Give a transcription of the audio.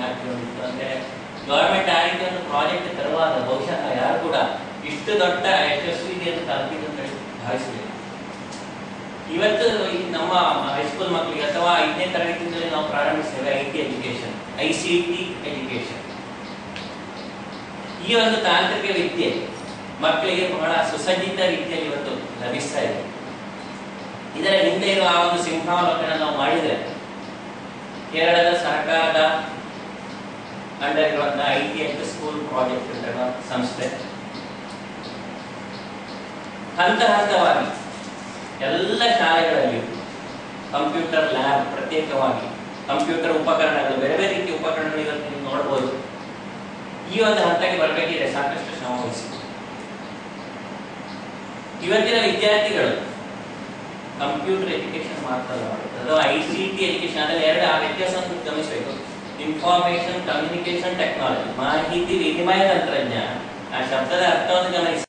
ಹಾಕಿರುವಂಥದ್ದು ಅಂದ್ರೆ ಗವರ್ಮೆಂಟ್ ಆ ರೀತಿ ಒಂದು ಪ್ರಾಜೆಕ್ಟ್ ತರುವಾಗ ಬಹುಶಃ ಯಾರು ಕೂಡ ಇಷ್ಟು ದೊಡ್ಡ ಯಶಸ್ವಿಯನ್ನು ತಲುಪಿದೆ ಅಂತ ಹೇಳಿ ಭಾವಿಸಲಿಲ್ಲ ಇವತ್ತು ಈ ನಮ್ಮ ಹೈಸ್ಕೂಲ್ ಮಕ್ಕಳಿಗೆ ಅಥವಾ ಐದನೇ ತರಗತಿಯಿಂದಲೇ ನಾವು ಪ್ರಾರಂಭಿಸ್ತೇವೆ I T education I C T education ಈ ಒಂದು ತಾಂತ್ರಿಕ ವಿದ್ಯೆ ಮಕ್ಕಳಿಗೆ ಬಹಳ ಸುಸಜ್ಜಿತ ರೀತಿಯಲ್ಲಿ ಇವತ್ತು ಲಭಿಸ್ತಾ ಇದೆ ಇದರ ಹಿಂದೆ ಇರುವ ಆ ಒಂದು ಸಿಂಹಾವಲೋಕನ ನಾವು ಮಾಡಿದರೆ ಕೇರಳದ ಸರ್ಕಾರದ ಅಂಡರ್ ಇರುವಂತಹ I T H school project ಅಂತ ಹೇಳುವ ಸಂಸ್ಥೆ ಹಂತ ಹಂತವಾಗಿ ಎಲ್ಲ ಶಾಲೆಗಳಲ್ಲಿ ಕಂಪ್ಯೂಟರ್ ಲ್ಯಾಬ್ ಪ್ರತ್ಯೇಕವಾಗಿ ಕಂಪ್ಯೂಟರ್ ಉಪಕರಣಗಳು ಬೇರೆ ಬೇರೆ ರೀತಿಯ ಉಪಕರಣಗಳು ಇವತ್ತು ನೀವು ನೋಡ್ಬೋದು ಈ ಒಂದು ಹಂತಕ್ಕೆ ಬರಬೇಕಿದೆ ಸಾಕಷ್ಟು ಶ್ರಮ ವಹಿಸಿ ಇವತ್ತಿನ ವಿದ್ಯಾರ್ಥಿಗಳು ಕಂಪ್ಯೂಟರ್ ಎಜುಕೇಶನ್ ಮಾತ್ರ ಅಲ್ಲ ಮಾಡೋದು ಅಥವಾ ಐ ಸಿ ಟಿ ಎಜುಕೇಶನ್ ಅದರಲ್ಲಿ ಎರಡು ಆ ವ್ಯತ್ಯಾಸವನ್ನು ಗಮನಿಸಬೇಕು ಇನ್ಫಾರ್ಮೇಶನ್ ಕಮ್ಯುನಿಕೇಶನ್ ಟೆಕ್ನಾಲಜಿ ಮಾಹಿತಿ ವಿನಿಮಯ ತಂತ್ರಜ್ಞಾನ ಆ ಶಬ್ದದ ಅರ್ಥವನ್ನು ಗಮನಿಸಿ